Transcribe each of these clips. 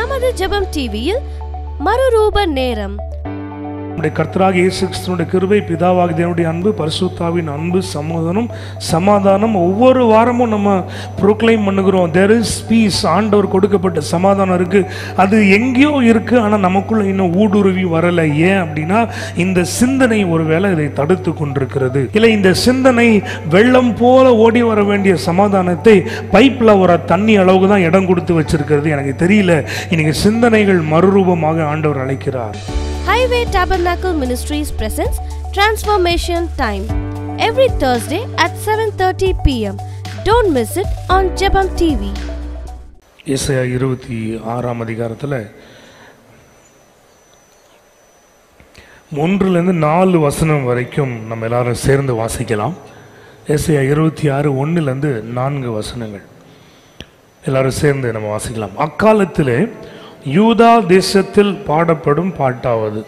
நமது ஜெபம் டிவியில் மறுரூப நேரம் நம்முடைய கர்த்தராக இயேசு கிறிஸ்துவனுடைய கிருபை பிதாவாக தேவனுடைய அன்பு பரிசுத்தாவின் அன்பு சமாதானம் சமாதானம் ஒவ்வொரு வாரமும் நம்ம ப்ரோக்ளைம் பண்ணுகிறோம் தெர் இஸ் பீஸ் ஆண்டவர் கொடுக்கப்பட்ட சமாதானம் இருக்கு அது எங்கேயோ இருக்கு ஆனால் நமக்குள்ள இன்னும் ஊடுருவி வரல ஏன் அப்படின்னா இந்த சிந்தனை ஒருவேளை இதை தடுத்து கொண்டிருக்கிறது இல்லை இந்த சிந்தனை வெள்ளம் போல ஓடி வர வேண்டிய சமாதானத்தை பைப்ல வர தண்ணி அளவுக்கு தான் இடம் கொடுத்து வச்சிருக்கிறது எனக்கு தெரியல இன்னைக்கு சிந்தனைகள் மறுரூபமாக ஆண்டவர் அழைக்கிறார் Highway Tabernacle Ministries presents Transformation Time every Thursday at 7:30 p.m. Don't miss it on Jebam TV. ஏசாயா இருபத்தி ஆறாம் அதிகாரத்தில் ஒன்றுலேருந்து நாலு வசனம் வரைக்கும் நம்ம எல்லாரும் சேர்ந்து வாசிக்கலாம் ஏசாயா இருபத்தி ஆறு ஒன்றுலேருந்து நான்கு வசனங்கள் எல்லாரும் சேர்ந்து நம்ம வாசிக்கலாம் அக்காலத்திலே யூதா தேசத்தில் பாடப்படும் பாட்டாவது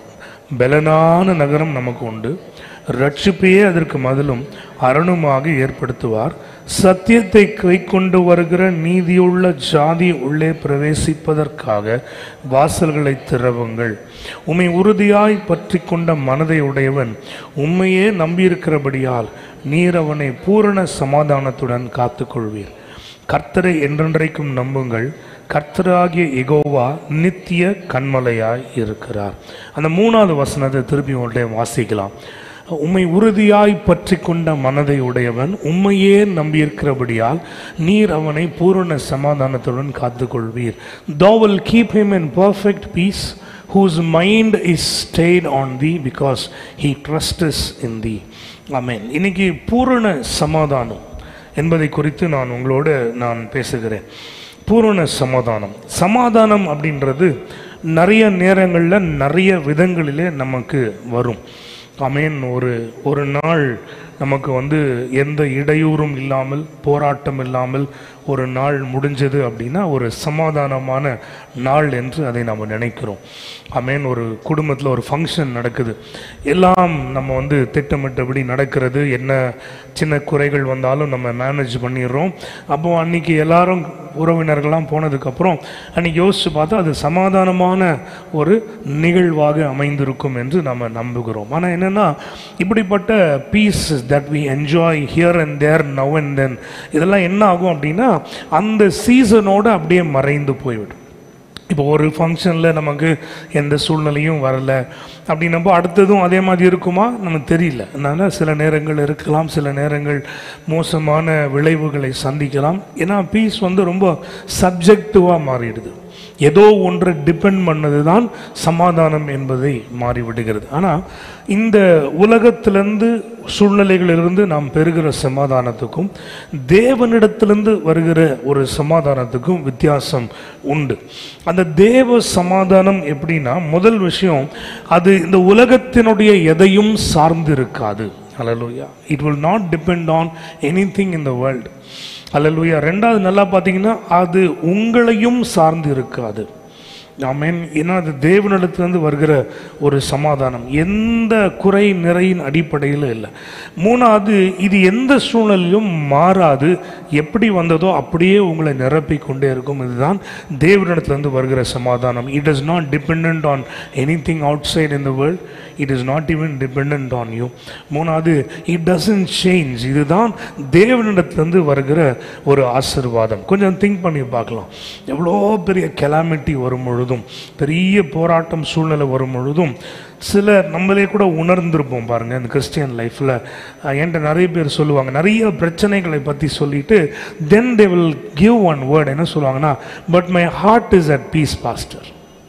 பெலனான நகரம் நமக்கு உண்டு ரட்சிப்பையே அதற்கு மதிலும் அரணுமாக ஏற்படுத்துவார் சத்தியத்தை கைக்கொண்டு வருகிற நீதியுள்ள ஜாதி உள்ளே பிரவேசிப்பதற்காக வாசல்களை திறவுங்கள் உம்மை உறுதியாய் பற்றி கொண்ட மனதை உடையவன் உண்மையே நம்பியிருக்கிறபடியால் நீர் அவனை பூரண சமாதானத்துடன் காத்துக்கொள்வீர் கர்த்தரை என்றென்றைக்கும் நம்புங்கள் கர்த்தராகிய எகோவா நித்திய கண்மலையாய் இருக்கிறார் அந்த மூணாவது வசனத்தை திருப்பி உங்கள்கிட்ட வாசிக்கலாம் உம்மை உறுதியாய் பற்றி கொண்ட மனதை உடையவன் உம்மையே நம்பியிருக்கிறபடியால் நீர் அவனை பூரண சமாதானத்துடன் காத்துக்கொள்வீர் thou will keep him in perfect peace whose mind is stayed on thee because he trusts in thee amen இன்னைக்கு பூரண சமாதானம் என்பதை குறித்து நான் உங்களோடு நான் பேசுகிறேன் பூரண சமாதானம் சமாதானம் அப்படின்றது நிறைய நேரங்களில் நிறைய விதங்களிலே நமக்கு வரும் அமேன் ஒரு ஒரு நாள் நமக்கு வந்து எந்த இடையூறும் இல்லாமல் போராட்டம் இல்லாமல் ஒரு நாள் முடிஞ்சது அப்படின்னா ஒரு சமாதானமான நாள் என்று அதை நம்ம நினைக்கிறோம் அமேன் ஒரு குடும்பத்தில் ஒரு ஃபங்க்ஷன் நடக்குது எல்லாம் நம்ம வந்து திட்டமிட்டபடி நடக்கிறது என்ன சின்ன குறைகள் வந்தாலும் நம்ம மேனேஜ் பண்ணிடுறோம் அப்போ அன்னைக்கு எல்லாரும் உறவினர்கள்லாம் போனதுக்கப்புறம் அன்னைக்கு யோசிச்சு பார்த்தா அது சமாதானமான ஒரு நிகழ்வாக அமைந்திருக்கும் என்று நம்ம நம்புகிறோம் ஆனால் என்னென்னா இப்படிப்பட்ட peace that we enjoy here and there now and then இதெல்லாம் என்ன ஆகும் அப்படின்னா அந்த சீசனோடு அப்படியே மறைந்து போய்விடும் இப்போ ஒரு ஃபங்க்ஷனில் நமக்கு எந்த சூழ்நிலையும் வரல அப்படின்னப்போ அடுத்ததும் அதே மாதிரி இருக்குமா நமக்கு தெரியல அதனால் சில நேரங்கள் இருக்கலாம் சில நேரங்கள் மோசமான விளைவுகளை சந்திக்கலாம் ஏன்னா பீஸ் வந்து ரொம்ப சப்ஜெக்டிவாக மாறிடுது ஏதோ ஒன்றை டிபெண்ட் பண்ணது தான் சமாதானம் என்பதை மாறிவிடுகிறது ஆனால் இந்த உலகத்திலிருந்து சூழ்நிலைகளிலிருந்து நாம் பெறுகிற சமாதானத்துக்கும் தேவனிடத்திலிருந்து வருகிற ஒரு சமாதானத்துக்கும் வித்தியாசம் உண்டு அந்த தேவ சமாதானம் எப்படின்னா முதல் விஷயம் அது இந்த உலகத்தினுடைய எதையும் சார்ந்து இருக்காது hallelujah it will not depend on anything in the world hallelujah ரெண்டாவது நல்லா பார்த்தீங்கன்னா அது உங்களையும் சார்ந்து இருக்காது ஆமென் ஏன்னா அது தேவனிடத்திலிருந்து வருகிற ஒரு சமாதானம் எந்த குறை நிறையின் அடிப்படையில் இல்லை மூணாவது இது எந்த சூழ்நிலையிலும் மாறாது எப்படி வந்ததோ அப்படியே உங்களை நிரப்பி கொண்டே இருக்கும் இதுதான் தேவனிடத்திலிருந்து வருகிற சமாதானம் it is not depend on anything outside in the world it is not even depend on you மூணாவது இட் டசன்ட் சேஞ்ச் இதுதான் தேவனிடத்திலிருந்து வருகிற ஒரு ஆசிர்வாதம் கொஞ்சம் திங்க் பண்ணி பார்க்கலாம் எவ்வளோ பெரிய கெலாமிட்டி வரும் பொழுதும் பெரிய போராட்டம் சூழ்நிலை வரும் பொழுதும் சில நம்மளே கூட உணர்ந்திருப்போம் பாருங்க இந்த கிறிஸ்டியன் லைஃப்பில் என்கிட்ட நிறைய பேர் சொல்லுவாங்க நிறைய பிரச்சனைகளை பற்றி சொல்லிட்டு then they will give one word என்ன சொல்லுவாங்கன்னா but my heart is at peace pastor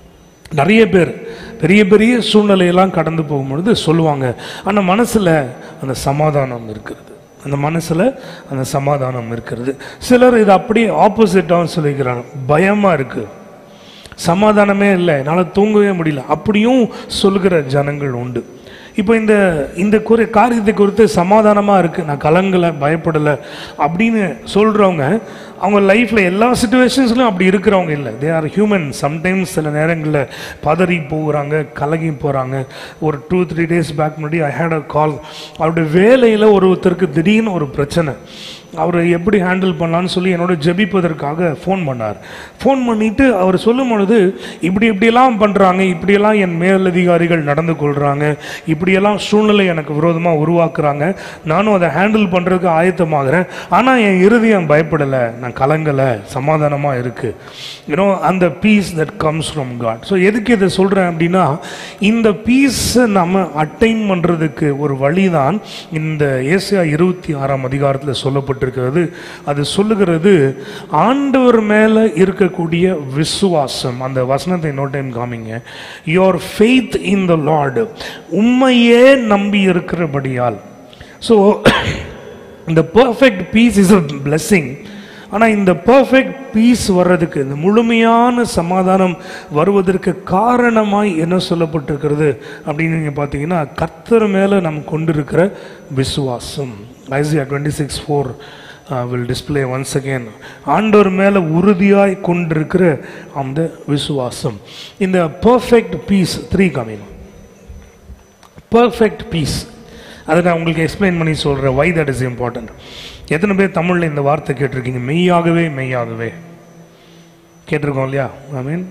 நிறைய பேர் பெரிய பெரிய சூழ்நிலையெல்லாம் கடந்து போகும்பொழுது சொல்லுவாங்க ஆனால் மனசில் அந்த சமாதானம் இருக்கிறது அந்த மனசில் அந்த சமாதானம் இருக்கிறது சிலர் இது அப்படியே ஆப்போசிட்டாகவும் சொல்லிக்கிறாங்க பயமாக இருக்குது சமாதானமே இல்லை என்னால் தூங்கவே முடியல அப்படியும் சொல்லுகிற ஜனங்கள் உண்டு இப்போ இந்த இந்த குறி காரியத்தை குறித்து சமாதானமாக இருக்குது நான் கலங்கலை பயப்படலை அப்படின்னு சொல்கிறவங்க அவங்க லைஃப்பில் எல்லா சுச்சுவேஷன்ஸ்லையும் அப்படி இருக்கிறவங்க இல்லை தே ஆர் ஹியூமன் சம்டைம்ஸ் சில நேரங்களில் பதறி போகிறாங்க கலகி போகிறாங்க ஒரு டூ த்ரீ டேஸ் பேக் முன்னாடி ஐ ஹேட் அ கால் அவருடைய வேலையில் ஒருத்தருக்கு திடீர்னு ஒரு பிரச்சனை அவரை எப்படி ஹேண்டில் பண்ணலான்னு சொல்லி என்னோட ஜெபிப்பதற்காக ஃபோன் பண்ணார் ஃபோன் பண்ணிட்டு அவர் சொல்லும் பொழுது இப்படி இப்படியெல்லாம் பண்ணுறாங்க இப்படியெல்லாம் என் மேலதிகாரிகள் நடந்து கொள்கிறாங்க இப்படியெல்லாம் சூழ்நிலை எனக்கு விரோதமாக உருவாக்குறாங்க நானும் அதை ஹேண்டில் பண்ணுறதுக்கு ஆயத்தமாகிறேன் ஆனால் என் இருதயம் பயப்படலை நான் கலங்கலை சமாதானமாக இருக்குது யூனோ அந்த peace that comes from God so எதுக்கு இதை சொல்கிறேன் அப்படின்னா இந்த பீஸை நம்ம அட்டைன் பண்ணுறதுக்கு ஒரு வழிதான் இந்த ஏசியா இருபத்தி ஆறாம் அதிகாரத்தில் சொல்லப்பட்டிருக்கிறது அது சொல்லுகிறது ஆண்டவர் மேலே இருக்கக்கூடிய விசுவாசம் அந்த வசனத்தை இன்னொரு டைம் காமிங்க your faith in the Lord உண்மையே நம்பி இருக்கிறபடியால் ஸோ இந்த perfect peace is a blessing ஆனால் இந்த பர்ஃபெக்ட் பீஸ் வர்றதுக்கு இந்த முழுமையான சமாதானம் வருவதற்கு காரணமாய் என்ன சொல்லப்பட்டிருக்கிறது அப்படின்னு நீங்கள் பார்த்தீங்கன்னா கர்த்தர் மேலே நம்ம கொண்டிருக்கிற விசுவாசம் Isaiah twenty six four will display once again ஆண்டவர் மேலே உறுதியாய் கொண்டிருக்கிற அந்த விசுவாசம் இந்த பர்ஃபெக்ட் பீஸ் த்ரீ காமிக்கணும் பர்ஃபெக்ட் பீஸ் அதை நான் உங்களுக்கு எக்ஸ்பிளைன் பண்ணி சொல்கிறேன் வை தட் இஸ் இம்பார்ட்டன்ட் எத்தனை பேர் தமிழில் இந்த வார்த்தை கேட்டிருக்கீங்க மெய்யாகவே மெய்யாகவே கேட்டிருக்கோம் இல்லையா ஐ மீன்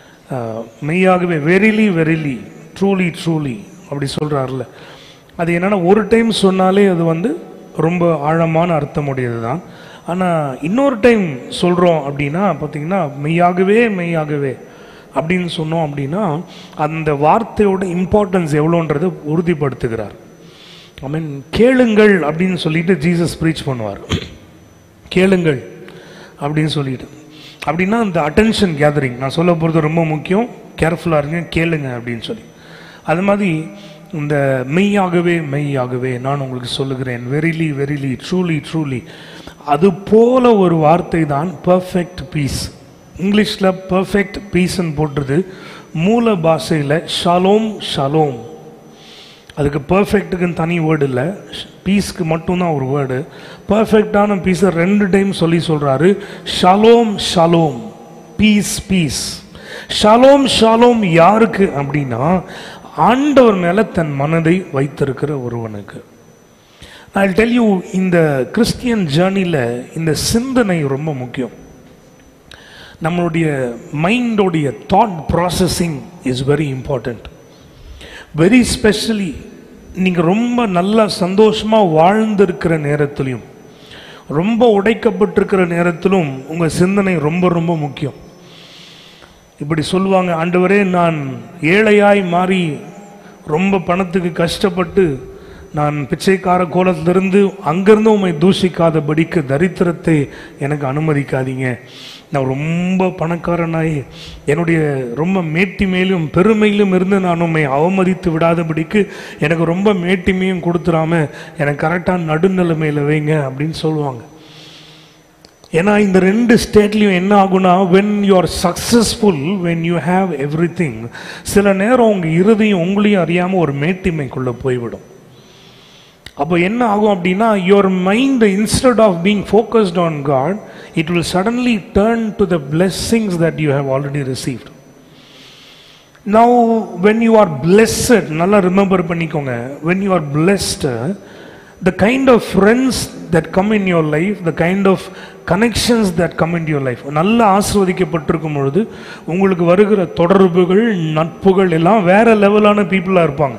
மெய்யாகவே வெரிலி வெரிலி ட்ரூலி ட்ரூலி அப்படி சொல்கிறாருல அது என்னென்னா ஒரு டைம் சொன்னாலே அது வந்து ரொம்ப ஆழமான அர்த்தமுடையது தான் ஆனால் இன்னொரு டைம் சொல்கிறோம் அப்படின்னா பார்த்தீங்கன்னா மெய்யாகவே மெய்யாகவே அப்படின்னு சொன்னோம் அப்படின்னா அந்த வார்த்தையோட இம்பார்ட்டன்ஸ் எவ்வளோன்றதை உறுதிப்படுத்துகிறார் ஐ மீன் கேளுங்கள் அப்படின்னு சொல்லிட்டு ஜீசஸ் ப்ரீச் பண்ணுவார் கேளுங்கள் அப்படின்னு சொல்லிட்டு அப்படின்னா இந்த அட்டென்ஷன் கேதரிங் நான் சொல்ல போகிறது ரொம்ப முக்கியம் கேர்ஃபுல்லாக இருங்க கேளுங்க அப்படின்னு சொல்லி அது மாதிரி இந்த மெய்யாகவே மெய்யாகவே நான் உங்களுக்கு சொல்லுகிறேன் வெரிலி வெரிலி ட்ரூலி ட்ரூலி அது போல ஒரு வார்த்தை தான் பர்ஃபெக்ட் பீஸ் இங்கிலீஷில் பர்ஃபெக்ட் பீஸ்ன்னு போட்டுருது மூல பாஷையில் ஷலோம் ஷலோம் அதுக்கு பர்ஃபெக்ட்டுக்குன்னு தனி வேர்டு இல்லை பீஸ்க்கு மட்டும்தான் ஒரு வேர்டு பர்ஃபெக்டான பீஸை ரெண்டு டைம் சொல்லி சொல்கிறாரு shalom shalom peace peace shalom shalom யாருக்கு அப்படின்னா ஆண்டவர் மேலே தன் மனதை வைத்திருக்கிற ஒருவனுக்கு ஐ டெல் யூ இந்த கிறிஸ்டியன் ஜேர்னியில் இந்த சிந்தனை ரொம்ப முக்கியம் நம்மளுடைய மைண்டோடைய thought processing is very important very specially நீங்கள் ரொம்ப நல்லா சந்தோஷமாக வாழ்ந்திருக்கிற நேரத்திலையும் ரொம்ப உடைக்கப்பட்டிருக்கிற நேரத்திலும் உங்கள் சிந்தனை ரொம்ப ரொம்ப முக்கியம் இப்படி சொல்லுவாங்க ஆண்டவரே நான் ஏழையாய் மாறி ரொம்ப பணத்துக்கு கஷ்டப்பட்டு நான் பிச்சைக்கார கோலத்திலிருந்து அங்கிருந்து உம்மை தூஷிக்காதபடிக்கு தரித்திரத்தை எனக்கு அனுமதிக்காதீங்க நான் ரொம்ப பணக்காரனாய் என்னுடைய ரொம்ப மேட்டிமையிலும் பெருமையிலும் இருந்து நான் உண்மை அவமதித்து விடாதபடிக்கு எனக்கு ரொம்ப மேட்டிமையும் கொடுத்துடாம எனக்கு கரெக்டான நடுநிலைமையில் வைங்க அப்படின்னு சொல்லுவாங்க ஏன்னா இந்த ரெண்டு ஸ்டேட்லையும் என்ன ஆகும்னா when you are successful when you have everything சில நேரம் உங்கள் இறுதியும் உங்களையும் அறியாமல் ஒரு மேட்டிமைக்குள்ளே போய்விடும் அப்போ என்ன ஆகும் அப்படின்னா your mind instead of being focused on God it will suddenly turn to the blessings that you have already received now when you are blessed நல்லா ரிமெம்பர் பண்ணிக்கோங்க when you are blessed the kind of friends that come in your life the kind of connections that come in your life நல்லா ஆஸ்வதிக்கப்பட்டிருக்கும் பொழுது உங்களுக்கு வருகிற தொடர்புகள் நட்புகள் எல்லாம் வேற லெவலான பீப்புளாக இருப்பாங்க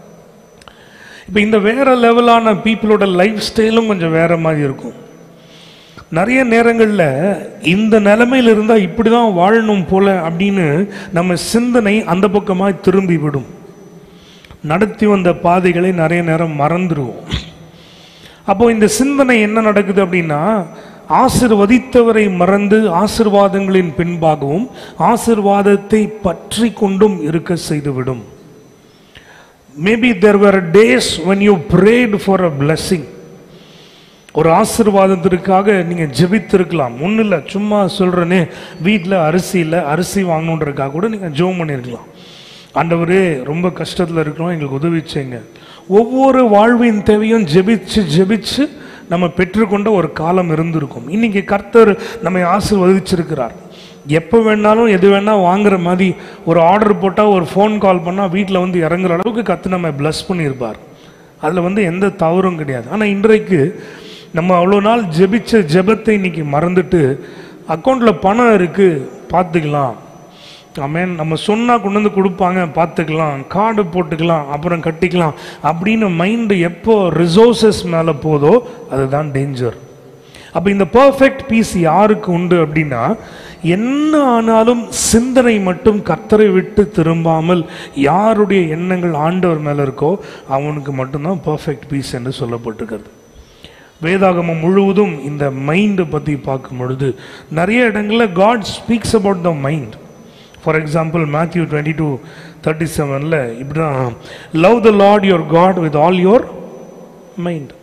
இப்போ இந்த வேற லெவலான பீப்புளோட லைஃப் ஸ்டைலும் கொஞ்சம் வேற மாதிரி இருக்கும் நிறைய நேரங்களில் இந்த நிலைமையில் இருந்தால் இப்படி தான் வாழணும் போல அப்படின்னு நம்ம சிந்தனை அந்த பக்கமாக திரும்பி விடும் நடத்தி வந்த பாதைகளை நிறைய நேரம் மறந்துடுவோம் அப்போ இந்த சிந்தனை என்ன நடக்குது அப்படின்னா ஆசிர்வதித்தவரை மறந்து ஆசிர்வாதங்களின் பின்பாகவும் ஆசிர்வாதத்தை பற்றி கொண்டும் இருக்க செய்துவிடும் maybe there were days when you prayed for a blessing ஒரு ஆசிர்வாதத்திற்காக நீங்கள் ஜெபித்திருக்கலாம் ஒன்றும் இல்லை சும்மா சொல்கிறேனே வீட்டில் அரிசி இல்லை அரிசி வாங்கணுன்றதுக்காக கூட நீங்கள் ஜெபம் பண்ணியிருக்கலாம் ஆண்டவரே ரொம்ப கஷ்டத்தில் இருக்கிறோம் எங்களுக்கு உதவி செய்யுங்க ஒவ்வொரு வாழ்வின் தேவையும் ஜெபிச்சு ஜெபிச்சு நம்ம பெற்றுக்கொண்ட ஒரு காலம் இருந்திருக்கும் இன்னைக்கு கர்த்தர் நம்மை ஆசிர்வதிச்சிருக்கிறார் எப்போ வேணாலும் எது வேணால் வாங்குற மாதிரி ஒரு ஆர்டர் போட்டால் ஒரு ஃபோன் கால் பண்ணால் வீட்டில் வந்து இறங்குற அளவுக்கு கத்து நம்ம ப்ளஸ் பண்ணியிருப்பார் அதில் வந்து எந்த தவறும் கிடையாது ஆனால் இன்றைக்கு நம்ம அவ்வளோ நாள் ஜெபிச்ச ஜெபத்தை இன்னைக்கு மறந்துட்டு அக்கௌண்ட்டில் பணம் இருக்குது பார்த்துக்கலாம் ஆமென் நம்ம சொன்னா கொண்டு வந்து கொடுப்பாங்க பார்த்துக்கலாம் கார்டு போட்டுக்கலாம் அப்புறம் கட்டிக்கலாம் அப்படின்னு மைண்டு எப்போ ரிசோர்சஸ் மேலே போதோ அதுதான் டேஞ்சர் அப்போ இந்த பர்ஃபெக்ட் பீஸ் யாருக்கு உண்டு அப்படின்னா என்ன ஆனாலும் சிந்தனை மட்டும் கத்தரை விட்டு திரும்பாமல் யாருடைய எண்ணங்கள் ஆண்டவர் மேலே இருக்கோ அவனுக்கு மட்டும்தான் பர்ஃபெக்ட் பீஸ் என்று சொல்லப்பட்டிருக்கிறது வேதாகமம் முழுவதும் இந்த மைண்டை பற்றி பார்க்கும் பொழுது நிறைய இடங்களில் God speaks about the mind for example Matthew twenty two thirty செவனில் இப்படிதான் love the Lord your God with all your mind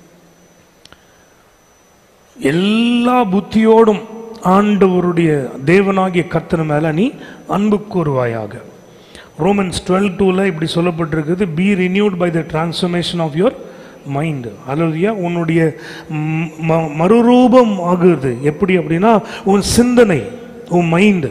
எல்லா புத்தியோடும் ஆண்டவருடைய தேவனாகிய கர்த்தர் மேல நீ அன்பு கூறுவாயாக ரோமன்ஸ் டுவெல் டூவில் இப்படி சொல்லப்பட்டிருக்குது be renewed by the transformation of your mind hallelujah உன்னுடைய ம், ம- மறுரூபம் ஆகுது எப்படி அப்படின்னா உன் சிந்தனை உன் மைண்டு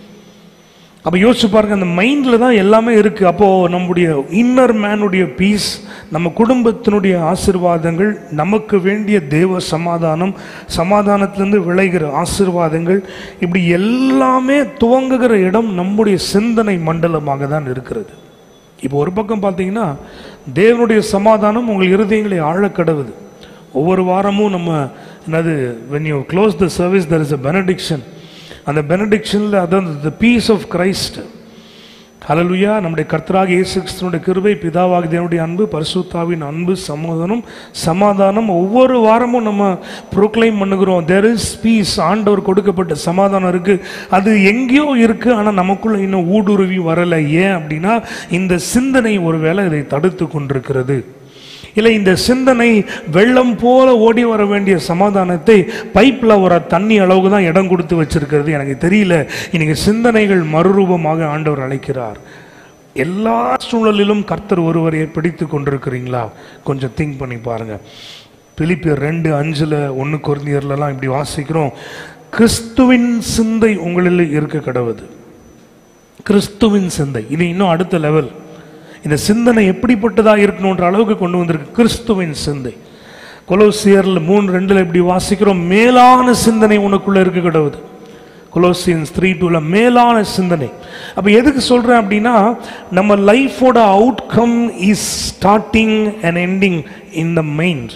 அப்போ யோசிச்சு பாருங்க அந்த மைண்டில் தான் எல்லாமே இருக்கு அப்போ நம்முடைய இன்னர் மேனுடைய பீஸ் நம்ம குடும்பத்தினுடைய ஆசிர்வாதங்கள் நமக்கு வேண்டிய தேவ சமாதானம் சமாதானத்திலிருந்து விளைகிற ஆசிர்வாதங்கள் இப்படி எல்லாமே துவங்குகிற இடம் நம்முடைய சிந்தனை மண்டலமாக தான் இருக்கிறது இப்போ ஒரு பக்கம் பார்த்தீங்கன்னா தேவனுடைய சமாதானம் உங்கள் இருதயங்களை ஆழக்கடவுது ஒவ்வொரு வாரமும் நம்ம என்னது when you close the service there is a benediction அந்த பெனடிக்ஷனில் அதான் the peace of Christ hallelujah நம்முடைய கர்த்தராக இயேசு கிறிஸ்துனுடைய கிருபை பிதாவாக தேவனுடைய அன்பு பரிசுத்தாவின் அன்பு சமாதானம் சமாதானம் ஒவ்வொரு வாரமும் நம்ம ப்ரோக்ளைம் பண்ணுகிறோம் தேர் இஸ் பீஸ் ஆண்டவர் கொடுக்கப்பட்ட சமாதானம் இருக்கு அது எங்கேயோ இருக்கு ஆனால் நமக்குள்ள இன்னும் ஊடுருவி வரலை ஏன் அப்படின்னா இந்த சிந்தனை ஒருவேளை இதை தடுத்து கொண்டிருக்கிறது இல்லை இந்த சிந்தனை வெள்ளம் போல ஓடி வர வேண்டிய சமாதானத்தை பைப்பில் வர தண்ணி அளவுக்கு தான் இடம் கொடுத்து வச்சிருக்கிறது எனக்கு தெரியல இன்னைக்கு சிந்தனைகள் மறுரூபமாக ஆண்டவர் அழைக்கிறார் எல்லா சூழலிலும் கர்த்தர் ஒருவரையை பிடித்து கொண்டிருக்கிறீங்களா கொஞ்சம் திங்க் பண்ணி பாருங்க பிலிப்பியர் ரெண்டு அஞ்சுல ஒன்று குருந்தியர்லாம் இப்படி வாசிக்கிறோம் கிறிஸ்துவின் சிந்தை உங்களில் இருக்க கடவுது கிறிஸ்துவின் சிந்தை இது இன்னும் அடுத்த லெவல் இந்த சிந்தனை எப்படிப்பட்டதா இருக்கணுன்ற அளவுக்கு கொண்டு வந்திருக்கு கிறிஸ்துவின் சிந்தை கொலோசியர்ல மூணு ரெண்டுல இப்படி வாசிக்கிறோம் மேலான சிந்தனை உனக்குள்ள இருக்க கிடவுது கொலோசியன்ஸ் த்ரீ டூல மேலான சிந்தனை அப்ப எதுக்கு சொல்றேன் அப்படின்னா நம்ம லைஃபோட outcome is starting and ending in the mind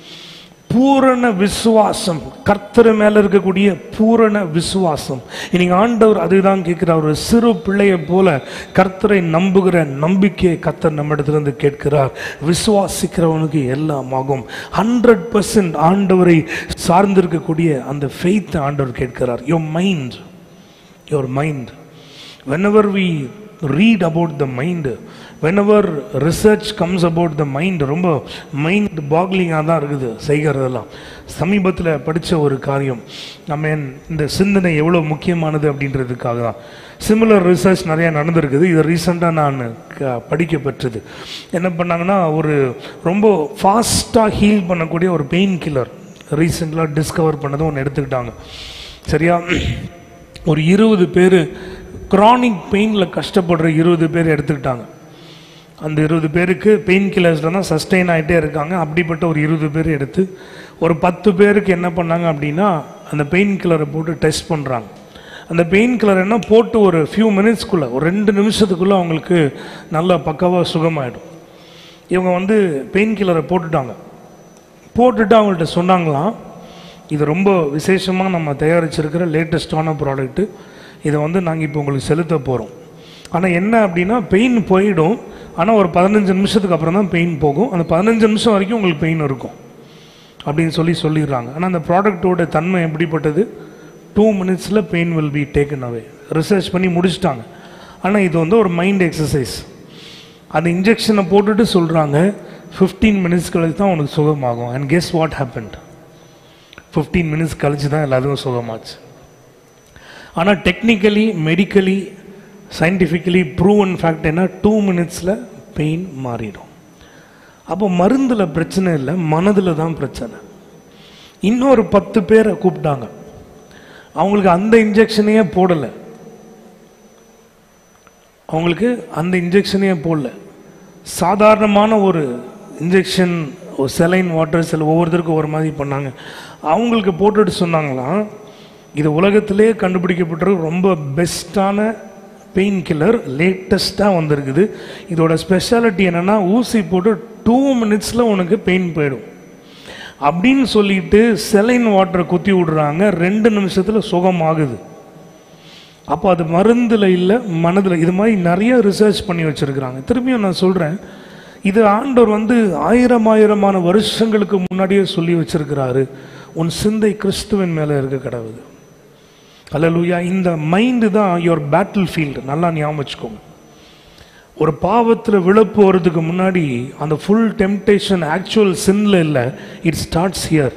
பூரண விசுவாசம் கர்த்தர் மேல இருக்கக்கூடிய பூரண விசுவாசம் இன்னைக்கு ஆண்டவர் அதுதான் கேட்கிறார் ஒரு சிறு பிள்ளையை போல கர்த்தரை நம்புகிற நம்பிக்கையை கர்த்தர் நம்மிடத்திலிருந்து கேட்கிறார் விசுவாசிக்கிறவனுக்கு எல்லாம் ஆகும் ஹண்ட்ரட் பர்சன்ட் ஆண்டவரை சார்ந்திருக்கக்கூடிய அந்த ஃபெய்த் ஆண்டவர் கேட்கிறார் your mind your mind whenever we read about the mind whenever research comes about the mind ரொம்ப மைண்ட் பாக்லிங்காக தான் இருக்குது செய்கிறதெல்லாம் சமீபத்தில் படித்த ஒரு காரியம் நம்ம இந்த சிந்தனை எவ்வளோ முக்கியமானது அப்படின்றதுக்காக தான் சிமிலர் ரிசர்ச் நிறையா நடந்திருக்குது இது ரீசெண்டாக நான் க- படிக்க பெற்றது என்ன பண்ணாங்கன்னா ஒரு ரொம்ப ஃபாஸ்ட்டாக ஹீல் பண்ணக்கூடிய ஒரு பெயின் கில்லர் ரீசெண்டாக டிஸ்கவர் பண்ணதும் ஒன்று எடுத்துக்கிட்டாங்க சரியா ஒரு இருபது பேர் chronic பெயினில் கஷ்டப்படுற இருபது பேர் எடுத்துக்கிட்டாங்க அந்த இருபது பேருக்கு பெயின் கில்லர்ஸில் தான் சஸ்டெயின் ஆகிட்டே இருக்காங்க அப்படிப்பட்ட ஒரு இருபது பேர் எடுத்து ஒரு பத்து பேருக்கு என்ன பண்ணாங்க அப்படின்னா அந்த பெயின் கில்லரை போட்டு டெஸ்ட் பண்ணுறாங்க அந்த பெயின் கில்லர் என்ன போட்டு ஒரு ஃபியூ மினிட்ஸ்க்குள்ளே ஒரு ரெண்டு நிமிஷத்துக்குள்ளே அவங்களுக்கு நல்லா பக்காவாக சுகமாயிடும் இவங்க வந்து பெயின் கில்லரை போட்டுட்டாங்க போட்டுட்டு அவங்கள்ட்ட சொன்னாங்களாம் இது ரொம்ப விசேஷமாக நம்ம தயாரிச்சிருக்கிற லேட்டஸ்டான ப்ராடக்ட்டு இதை வந்து நாங்கள் இப்போ உங்களுக்கு செலுத்த போகிறோம் ஆனால் என்ன அப்படின்னா பெயின் போயிடும் ஆனால் ஒரு பதினஞ்சு நிமிஷத்துக்கு அப்புறம் தான் பெயின் போகும் அந்த பதினஞ்சு நிமிஷம் வரைக்கும் உங்களுக்கு பெயின் இருக்கும் அப்படின்னு சொல்லி சொல்லிடுறாங்க ஆனால் அந்த ப்ராடக்ட்டோட தன்மை எப்படிப்பட்டது டூ மினிட்ஸில் pain will be taken away research பண்ணி முடிச்சிட்டாங்க ஆனால் இது வந்து ஒரு மைண்ட் எக்ஸசைஸ் அந்த இன்ஜெக்ஷனை போட்டுட்டு சொல்கிறாங்க ஃபிஃப்டீன் மினிட்ஸ் கழிச்சு தான் உனக்கு சுகமாகும் and guess what happened fifteen minutes கழிச்சு தான் எல்லாத்துக்கும் சுகமாச்சு ஆனால் technically medically scientifically proven fact என்ன டூ மினிட்ஸில் பெயின் மாறிடும் அப்போ மருந்தில் பிரச்சனை இல்லை மனதில் தான் பிரச்சனை இன்னொரு பத்து பேரை கூப்பிட்டாங்க அவங்களுக்கு அந்த இன்ஜெக்ஷனையே போடலை அவங்களுக்கு அந்த இன்ஜெக்ஷனையே போடல சாதாரணமான ஒரு இன்ஜெக்ஷன் செலைன் வாட்டர் சில ஒவ்வொருத்தருக்கும் ஒரு மாதிரி பண்ணாங்க அவங்களுக்கு போட்டுட்டு சொன்னாங்களாம் இது உலகத்திலே கண்டுபிடிக்கப்பட்டிருக்க ரொம்ப பெஸ்ட்டான பெயின் கில்லர் லேட்டஸ்ட்டாக வந்திருக்குது இதோட ஸ்பெஷாலிட்டி என்னென்னா ஊசி போட்டு டூ மினிட்ஸில் உனக்கு பெயின் போயிடும் அப்படின்னு சொல்லிட்டு செலைன் வாட்டரை குத்தி விடுறாங்க ரெண்டு நிமிஷத்தில் சுகமாகுது அப்போ அது மருந்தில் இல்லை மனதில் இது மாதிரி நிறைய ரிசர்ச் பண்ணி வச்சுருக்கிறாங்க திரும்பியும் நான் சொல்கிறேன் இது ஆண்டவர் வந்து ஆயிரம் ஆயிரமான வருஷங்களுக்கு முன்னாடியே சொல்லி வச்சிருக்கிறாரு உன் சிந்தை கிறிஸ்துவின் மேலே இருக்க கடவுது அல்லலுயா இந்த மைண்டு தான் யுவர் பேட்டில் ஃபீல்டு நல்லா ஞாபகம் வச்சுக்கோங்க ஒரு பாவத்தில் விழப்பு வரதுக்கு முன்னாடி அந்த ஃபுல் டெம்டேஷன் ஆக்சுவல் சின்ல இல்லை இட் ஸ்டார்ட்ஸ் ஹியர்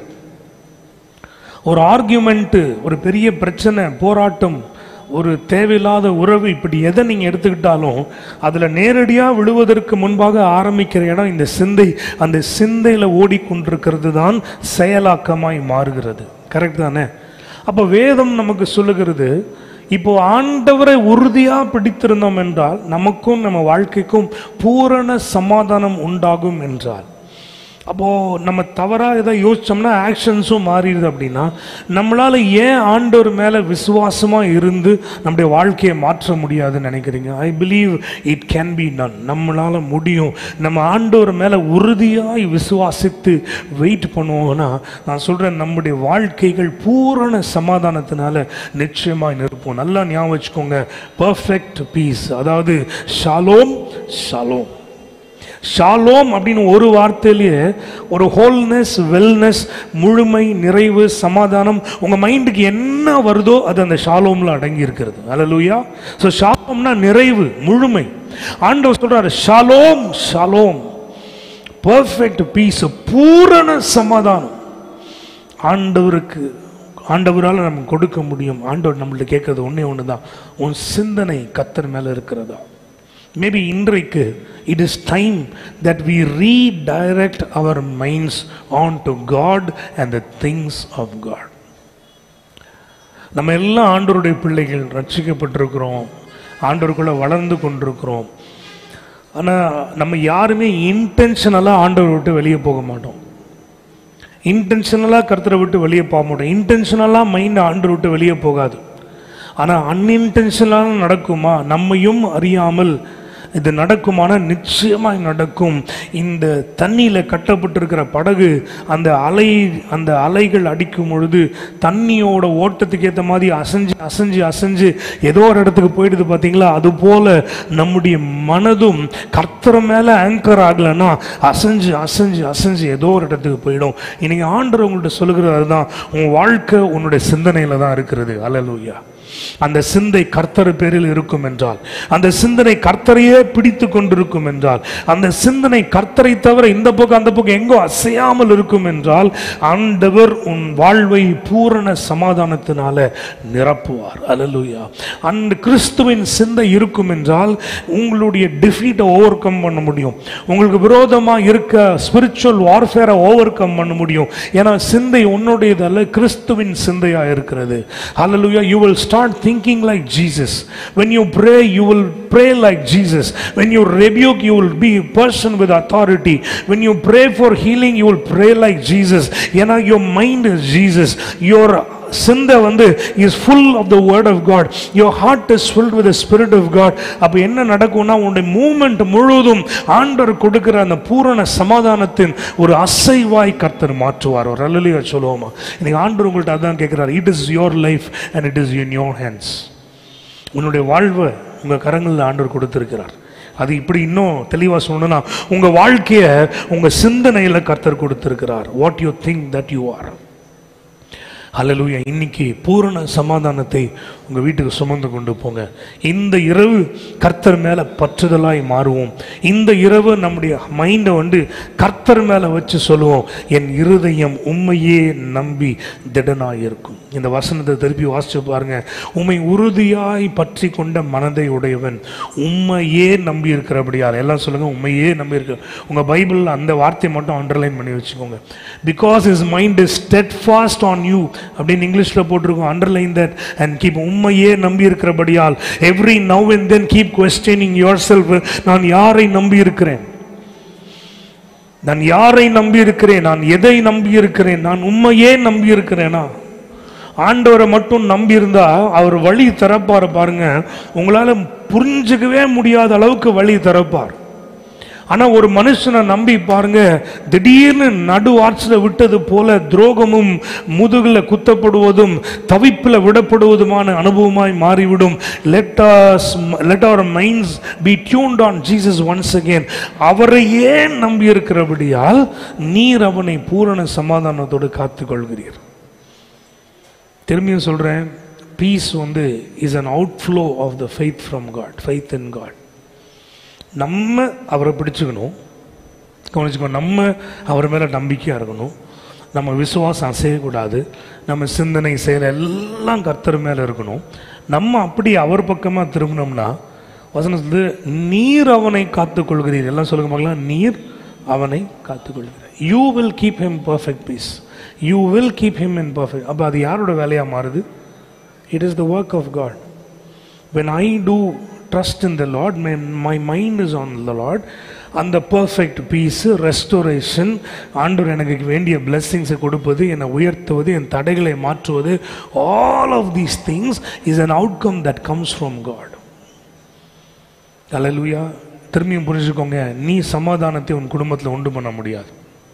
ஒரு ஆர்கியூமெண்ட்டு ஒரு பெரிய பிரச்சனை போராட்டம் ஒரு தேவையில்லாத உறவு இப்படி எதை நீங்கள் எடுத்துக்கிட்டாலும் அதில் நேரடியாக விழுவதற்கு முன்பாக ஆரம்பிக்கிற இடம் இந்த சிந்தை அந்த சிந்தையில் ஓடிக்கொண்டிருக்கிறது தான் செயலாக்கமாய் மாறுகிறது கரெக்ட் தானே அப்போ வேதம் நமக்கு சொல்லுகிறது இப்போ ஆண்டவரை உறுதியா பிடித்திருந்தோம் என்றால் நமக்கும் நம்ம வாழ்க்கைக்கும் பூரண சமாதானம் உண்டாகும் என்றால் அப்போ நம்ம தவறா ஏதாவது யோசிச்சோம்னா ஆக்ஷன்ஸும் மாறிடுது அப்படின்னா நம்மளால ஏன் ஆண்டவர் மேல விசுவாசமா இருந்து நம்முடைய வாழ்க்கையை மாற்ற முடியாதுன்னு நினைக்கிறீங்க I believe it can be done நம்மளால முடியும் நம்ம ஆண்டவர் மேல உறுதியாய் விசுவாசித்து வெயிட் பண்ணுவோம்னா நான் சொல்றேன் நம்முடைய வாழ்க்கைகள் பூரண சமாதானத்தினால நிச்சயமாய் நிற்போம் நல்லா ஞாபகம் வச்சுக்கோங்க பர்ஃபெக்ட் பீஸ் அதாவது ஷாலோம் ஷாலோம் ஷாலோம் அப்படின்னு ஒரு வார்த்தையிலேயே ஒரு ஹோல்னஸ் வெல்னஸ் முழுமை நிறைவு சமாதானம் உங்க மைண்டுக்கு என்ன வருதோ அது அந்த ஷாலோம்ல அடங்கி இருக்கிறது அல்லலுயா ஸோ ஷாலோம்னா நிறைவு முழுமை ஆண்டவர் சொல்றாரு ஷாலோம் ஷாலோம் பர்ஃபெக்ட் பீஸ் பூரண சமாதானம் ஆண்டவருக்கு ஆண்டவரால் நம்ம கொடுக்க முடியும் ஆண்டவர் நம்மள்ட்ட கேட்கறது ஒன்றே ஒன்று தான் உன் சிந்தனை கத்தர் மேலே இருக்கிறதா மேபி இன்றைக்கு it is time that we redirect our minds on to God and the things of God நம்ம எல்லாம் ஆண்டவருடைய பிள்ளைகள் ரட்சிக்கப்பட்டிருக்கிறோம் ஆண்டவருக்குள்ள வளர்ந்து கொண்டிருக்கிறோம் ஆனால் நம்ம யாருமே இன்டென்ஷனலாக ஆண்டவரை விட்டு வெளியே போக மாட்டோம் இன்டென்ஷனலாக கருத்தரை விட்டு வெளியே போக மாட்டோம் இன்டென்ஷனலாக மைண்ட் ஆண்டரை விட்டு வெளியே போகாது ஆனால் அன்இன்டென்ஷனலாக நடக்குமா நம்மையும் அறியாமல் இது நடக்குமானா நிச்சயமாய் நடக்கும் இந்த தண்ணியில் கட்டப்பட்டிருக்கிற படகு அந்த அலை அந்த அலைகள் அடிக்கும் பொழுது தண்ணியோட ஓட்டத்துக்கு ஏற்ற மாதிரி அசைஞ்சு அசைஞ்சு அசைஞ்சு ஏதோ ஒரு இடத்துக்கு போயிடுது பார்த்தீங்களா அது போல நம்முடைய மனதும் கர்த்தர் மேலே ஆங்கர் ஆகலைன்னா அசைஞ்சு அசைஞ்சு அசைஞ்சு ஏதோ ஒரு இடத்துக்கு போயிடும் இன்னைக்கு ஆண்டவர் உங்கள்கிட்ட சொல்லுகிறது தான் உன் வாழ்க்கை உன்னுடைய சிந்தனையில் தான் இருக்கிறது அல்லலூயா அந்த சிந்தை கர்த்தர் பேரில் இருக்கும் என்றால் அந்த சிந்தனை கர்த்தரையே பிடித்து கொண்டிருக்கும் என்றால் அந்த சிந்தனை கர்த்தரை தவிர இந்த பக்கம் அந்த பக்கம் எங்கோ அசையாமல் இருக்கும் என்றால் ஆண்டவர் உன் வாழ்வை பூரண சமாதானத்தினால நிரப்புவார் அல்லேலூயா அந்த கிறிஸ்துவின் சிந்தை இருக்கும் என்றால் உங்களுடைய டிஃபீட்டை ஓவர் கம் பண்ண முடியும் உங்களுக்கு விரோதமாக இருக்க ஸ்பிரிச்சுவல் வார்ஃபேரை ஓவர் கம் பண்ண முடியும் ஏன்னா சிந்தை உன்னுடையது அல்ல கிறிஸ்துவின் சிந்தையா இருக்கிறது ஹalleluya you will start thinking like Jesus when you pray you will pray like Jesus when you rebuke you will be a person with authority when you pray for healing you will pray like Jesus ஏன்னா your mind is Jesus your சிந்தை வந்து is full of the word of God your heart is filled with spirit of God அப்போ என்ன நடக்கும்னா உன்னுடைய moment முழுவதும் ஆண்டவர் கொடுக்கிற அந்த பூரண சமாதானத்தின் ஒரு அசைவாய் கர்த்தர் மாற்றுவார் ஒரு அல்லலியா சொல்லுவோமா இன்னைக்கு ஆண்டவர் உங்கள்கிட்ட அதான் கேட்குறாரு it is your life and it is in your hands உன்னுடைய வாழ்வை உங்கள் கரங்களில் ஆண்டவர் கொடுத்திருக்கிறார் அது இப்படி இன்னும் தெளிவாக சொல்லணும்னா உங்கள் வாழ்க்கையை உங்கள் சிந்தனையில் கர்த்தர் கொடுத்திருக்கிறார் what you think that you are ஹalleluya இன்னைக்கு பூரண சமாதானத்தை உங்கள் வீட்டுக்கு சுமந்து கொண்டு போங்க இந்த இரவு கர்த்தர் மேலே பற்றுதலாய் மாறுவோம் இந்த இரவு நம்முடைய மைண்டை வந்து கர்த்தர் மேலே வச்சு சொல்லுவோம் என் இருதயம் உண்மையே நம்பி திடனாய் இருக்கும் இந்த வசனத்தை திருப்பி வாசிச்சு பாருங்க உண்மை உறுதியாய் பற்றி கொண்ட மனதை உடையவன் உண்மையே நம்பி இருக்கிறபடியார் எல்லாம் சொல்லுங்க உண்மையே நம்பி இருக்க உங்க பைபிளில் அந்த வார்த்தையை மட்டும் அண்டர்லைன் பண்ணி வச்சுக்கோங்க because is mind is steadfast on you அப்படின்னு இங்கிலீஷில் போட்டிருக்கோம் அண்டர்லைன் தட் அண்ட் கீப் உண்மையே நம்பி இருக்கிறபடியால் every now and then keep questioning yourself நான் யாரை நம்பி இருக்கிறேன் நான் யாரை நம்பி இருக்கிறேன் நான் எதை நம்பி இருக்கிறேன் நான் உண்மையே நம்பி இருக்கிறேனா ஆண்டவரை மட்டும் நம்பி இருந்தா அவர் வழி திறப்பார் பாருங்க உங்களால புரிஞ்சுக்கவே முடியாத அளவுக்கு வழி திறப்பார் ஆனா ஒரு மனுஷனை நம்பி பாருங்க திடீர்னு நடு ஆட்சியில் விட்டது போல துரோகமும் முதுகுல குத்தப்படுவதும் தவிப்பில் விடப்படுவதுமான அனுபவமாய் மாறிவிடும் let us let our minds be tuned on Jesus once again அவரையே நம்பி இருக்கிறபடியால் நீர் அவனை பூரண சமாதானத்தோடு காத்துக்கொள்கிறீர் திரும்பியும் சொல்றேன் பீஸ் வந்து is an outflow of the faith from God faith in காட் நம்ம அவரை பிடிச்சுக்கணும் கவனிச்சுக்கோ நம்ம அவர் மேலே நம்பிக்கையாக இருக்கணும் நம்ம விசுவாசம் அசையக்கூடாது நம்ம சிந்தனை செயல் எல்லாம் கர்த்தர் மேலே இருக்கணும் நம்ம அப்படி அவர் பக்கமாக திரும்பினோம்னா வசனம் சொல்லுது நீர் அவனை காத்துக்கொள்கிறீர் எல்லாம் சொல்லுங்க பார்க்கலாம் நீர் அவனை காத்துக்கொள்கிறார் you will keep him perfect peace you will keep him in perfect அப்போ அது யாரோட வேலையாக மாறுது it is the work of God when I do trust in the Lord, my, my mind is on the Lord, அந்த perfect peace restoration ஆண்டவர் எனக்கு வேண்டிய பிளெஸ்ஸிங்ஸை கொடுப்பது என்னை உயர்த்துவது என் தடைகளை மாற்றுவது all of these things is an outcome that comes from God. அல்லேலூயா திரும்பியும் புரிஞ்சுக்கோங்க நீ சமாதானத்தை உன் குடும்பத்தில் உண்டு பண்ண முடியாது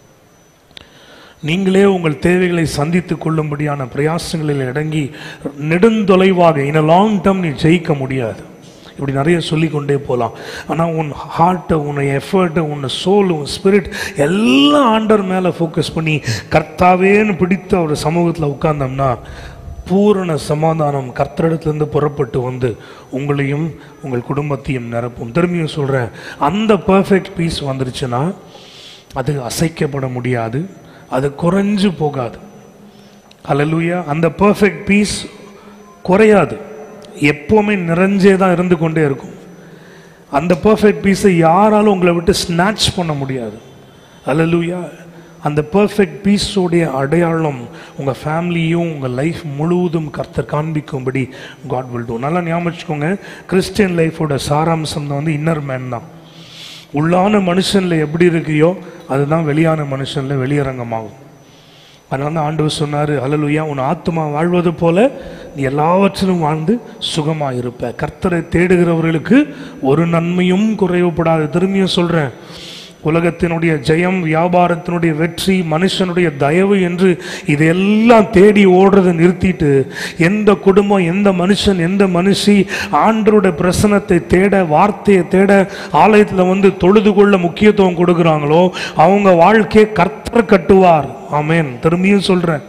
நீங்களே உங்கள் தேவைகளை சந்தித்துக் கொள்ளும்படியான பிரயாசங்களில் இடங்கி நெடுந்தொலைவாக இன் லாங் டேர்ம் நீ ஜெயிக்க முடியாது இப்படி நிறைய சொல்லிக்கொண்டே போகலாம் ஆனால் உன் ஹார்ட்டை உன்னை எஃபர்ட்டை உன்னை சோல் உன் ஸ்பிரிட் எல்லாம் ஆண்டர் மேலே ஃபோக்கஸ் பண்ணி கர்த்தாவேன்னு பிடித்த ஒரு சமூகத்தில் உட்கார்ந்தோம்னா பூரண சமாதானம் கர்த்தரிடத்திலிருந்து புறப்பட்டு வந்து உங்களையும் உங்கள் குடும்பத்தையும் நிரப்பும் திரும்பியும் சொல்கிறேன் அந்த பர்ஃபெக்ட் பீஸ் வந்துருச்சுன்னா அது அசைக்கப்பட முடியாது அது குறைஞ்சு போகாது அல்லேலூயா அந்த பர்ஃபெக்ட் பீஸ் குறையாது எப்போவுமே நிறைஞ்சே தான் இருந்து கொண்டே இருக்கும் அந்த பர்ஃபெக்ட் பீஸை யாராலும் உங்களை விட்டு ஸ்நாட்ச் பண்ண முடியாது அல்லேலூயா அந்த பர்ஃபெக்ட் பீஸோடைய அடையாளம் உங்கள் ஃபேமிலியும் உங்கள் லைஃப் முழுவதும் கர்த்தர் காண்பிக்கும்படி காட் வில் டூ நல்லா ஞாபகம் வச்சுக்கோங்க கிறிஸ்டியன் லைஃபோட சாராம்சம் தான் வந்து இன்னர் மேன் தான் உள்ளான மனுஷன்ல எப்படி இருக்கியோ அதுதான் வெளியான மனுஷன்ல வெளியரங்கமாகும் அதனால தான் ஆண்டவர் சொன்னார் அல்லலுயா உன் ஆத்மா வாழ்வது போல நீ எல்லாவற்றிலும் வாழ்ந்து சுகமா இருப்ப கர்த்தரை தேடுகிறவர்களுக்கு ஒரு நன்மையும் குறைவுபடாது திரும்பியும் சொல்றேன் உலகத்தினுடைய ஜெயம் வியாபாரத்தினுடைய வெற்றி மனுஷனுடைய தயவு என்று இதையெல்லாம் தேடி ஓடுறதை நிறுத்திட்டு எந்த குடும்பம் எந்த மனுஷன் எந்த மனுஷி ஆண்டருடைய பிரசனத்தை தேட வார்த்தையை தேட ஆலயத்தில் வந்து தொழுது கொள்ள முக்கியத்துவம் கொடுக்குறாங்களோ அவங்க வாழ்க்கையை கர்த்தர் கட்டுவார் ஆமென் திரும்பியும் சொல்றேன்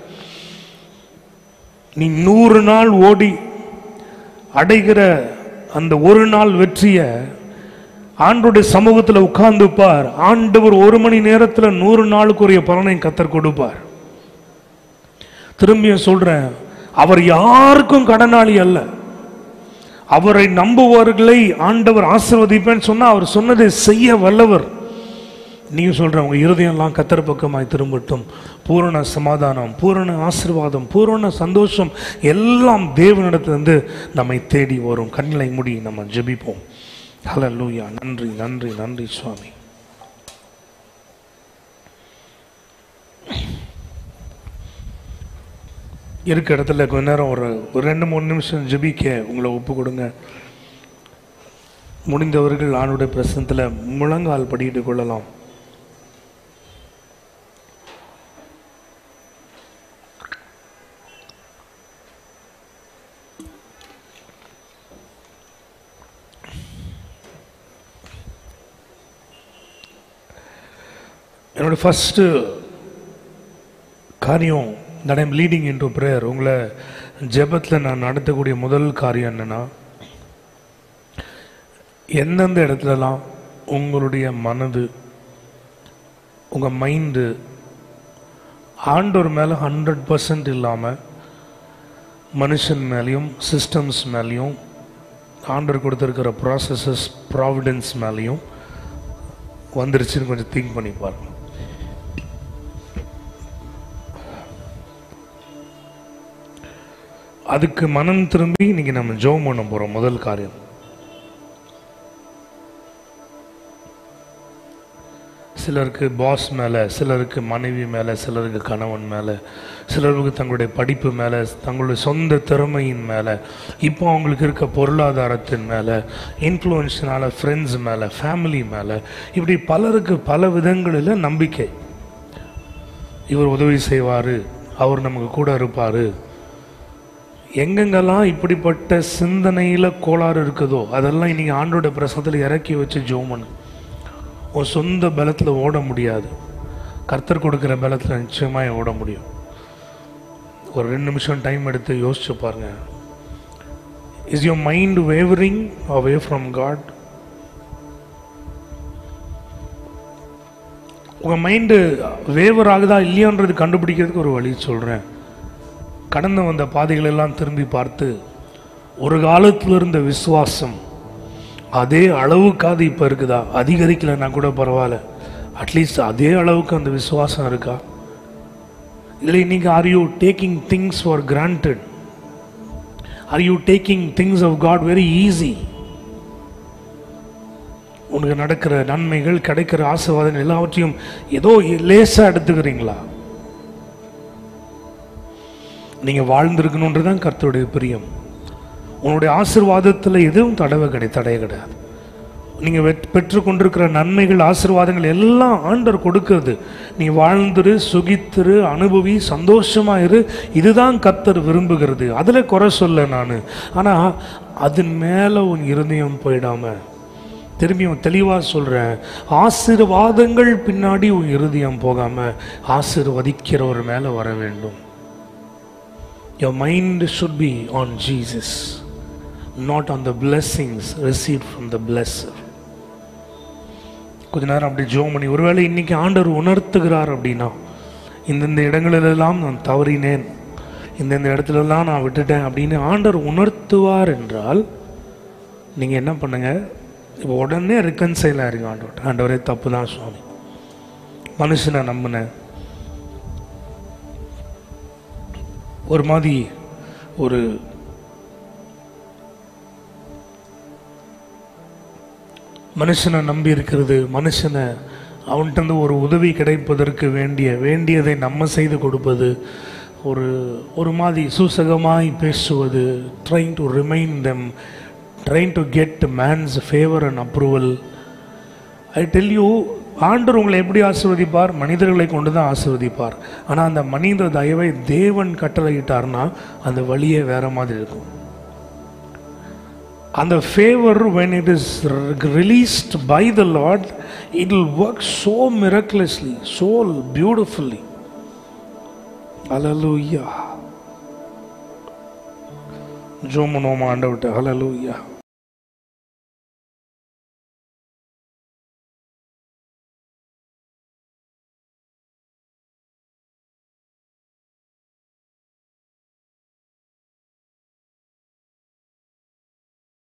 நீ நூறு நாள் ஓடி அடைகிற அந்த ஒரு நாள் வெற்றியை ஆண்டுடைய சமூகத்தில் உட்கார்ந்து பார் ஆண்டவர் ஒரு மணி நேரத்துல நூறு நாளுக்குரிய பலனை கத்தர் கொடுப்பார் திரும்பியும் சொல்றேன் அவர் யாருக்கும் கடனாளி அல்ல அவரை நம்புவர்களை ஆண்டவர் ஆசிர்வதிப்பேன்னு சொன்னா அவர் சொன்னதை செய்ய வல்லவர் நீங்க சொல்ற உங்க இருதயம்லாம் கத்தர் பக்கமாய் திரும்பட்டும் பூரண சமாதானம் பூரண ஆசீர்வாதம் பூரண சந்தோஷம் எல்லாம் தேவனிடத்திலிருந்து நம்மை தேடி வரும் கண்களை மூடி நம்ம ஜெபிப்போம் ஹalleluya நன்றி நன்றி நன்றி சுவாமி இருக்க இடத்துல கொஞ்ச நேரம் ஒரு ஒரு ரெண்டு மூணு நிமிஷம் ஜெபிக்க உங்களை ஒப்பு கொடுங்க முடிந்தவர்கள் ஆணுடைய பிரசனத்தில் முழங்கால் படிட்டு கொள்ளலாம் என்னோட ஃபஸ்ட்டு காரியம் that I'm leading into prayer உங்களை ஜெபத்தில் நான் நடத்தக்கூடிய முதல் காரியம் என்னன்னா எந்தெந்த இடத்துலலாம் உங்களுடைய மனது உங்கள் மைண்டு ஆண்டோர் மேலே ஹண்ட்ரட் பர்சன்ட் இல்லாமல் மனுஷன் மேலேயும் சிஸ்டம்ஸ் மேலேயும் ஆண்டவர் கொடுத்துருக்கிற ப்ராசஸஸ் ப்ராவிடன்ஸ் மேலேயும் வந்துருச்சுன்னு கொஞ்சம் திங்க் பண்ணி பாருங்க அதுக்கு மனம் திரும்பி இன்னைக்கு நம்ம ஜெபம் பண்ண போறோம் முதல் காரியம் சிலருக்கு பாஸ் மேலே சிலருக்கு மனைவி மேலே சிலருக்கு கணவன் மேலே சிலருக்கு தங்களுடைய படிப்பு மேலே தங்களுடைய சொந்த திறமையின் மேலே இப்போ அவங்களுக்கு இருக்க பொருளாதாரத்தின் மேலே இன்ஃப்ளூயன்ஸ்னால ஃப்ரெண்ட்ஸ் மேலே ஃபேமிலி மேலே இப்படி பலருக்கு பல விதங்களில் நம்பிக்கை இவர் உதவி செய்வார் அவர் நமக்கு கூட இருப்பார் எங்கெங்கெல்லாம் இப்படிப்பட்ட சிந்தனையில் கோளாறு இருக்குதோ அதெல்லாம் இன்னைக்கு ஆண்டோட பிரசனத்தில் இறக்கி வச்சு ஜோமனு உன் சொந்த பலத்தில் ஓட முடியாது கர்த்தர் கொடுக்குற பலத்தில் நிச்சயமாக ஓட முடியும் ஒரு ரெண்டு நிமிஷம் டைம் எடுத்து யோசிச்சு பாருங்க is your mind wavering away from God உங்கள் மைண்டு வேவர் ஆகுதா இல்லையான்றது கண்டுபிடிக்கிறதுக்கு ஒரு வழி சொல்கிறேன் கடந்து வந்த பாதைகள் எல்லாம் திரும்பி பார்த்து ஒரு காலத்தில் இருந்த விசுவாசம் அதே அளவுக்காது இப்போ இருக்குதா அதிகரிக்கலைன்னா கூட பரவாயில்ல அட்லீஸ்ட் அதே அளவுக்கு அந்த விசுவாசம் இருக்கா இல்லை இன்னைக்கு are you taking things for granted are you taking things of God very easy உனக்கு நடக்கிற நன்மைகள் கிடைக்கிற ஆசீர்வாதங்கள் எல்லாவற்றையும் ஏதோ லேசாக எடுத்துக்கிறீங்களா நீங்கள் வாழ்ந்திருக்கணுன்றது தான் கர்த்தருடைய பிரியம் உன்னுடைய ஆசீர்வாதத்தில் எதுவும் தடவை கிடை தடைய கிடையாது நீங்கள் வெட் பெற்று கொண்டிருக்கிற நன்மைகள் ஆசீர்வாதங்கள் எல்லாம் ஆண்டவர் கொடுக்கிறது நீ வாழ்ந்துரு சுகித்திரு அனுபவி சந்தோஷமா இரு இதுதான் கர்த்தர் விரும்புகிறது அதில் குறை சொல்ல நான் ஆனால் அதன் மேலே உன் இருதயம் போயிடாம திரும்பியும் தெளிவாக சொல்கிறேன் ஆசீர்வாதங்கள் பின்னாடி உன் இருதயம் போகாமல் ஆசீர்வதிக்கிறவர் மேலே வர வேண்டும் Your mind should be on Jesus, not on the blessings received from the blesser. கொஞ்ச நேரம் அப்படி ஜோம் பண்ணி ஒருவேளை இன்னைக்கு ஆண்டவர் உணர்த்துகிறார் அப்படின்னா இந்தந்த இடங்களிலெல்லாம் நான் தவறினேன் இந்தந்த இடத்துலலாம் நான் விட்டுட்டேன் அப்படின்னு ஆண்டவர் உணர்த்துவார் என்றால் நீங்கள் என்ன பண்ணுங்க இப்போ உடனே ரிகன்சைல் ஆயிருங்க ஆண்டவர் ஆண்டவரே தப்பு தான் சுவாமி மனுஷனை நம்பினேன் ஒரு மாதிரி ஒரு மனுஷனை நம்பி இருக்கிறது மனுஷனை அவன்கிட்ட ஒரு உதவி கிடைப்பதற்கு வேண்டிய வேண்டியதை நம்ம செய்து கொடுப்பது ஒரு ஒரு மாதிரி சூசகமாய் பேசுவது trying to remind them trying to get man's favour and approval I tell you ஆண்டவர் உங்களை எப்படி ஆசீர்வதிப்பார் மனிதர்களை கொண்டு தான் ஆசீர்வதிப்பார் ஆனால் அந்த மனித தயவை தேவன் கட்டளையிட்டார்னா அந்த வழியே வேற மாதிரி இருக்கும் அந்த favour when it is released by the Lord it will work so miraculously so beautifully hallelujah ஜோமனோமா ஆண்டவிட்ட hallelujah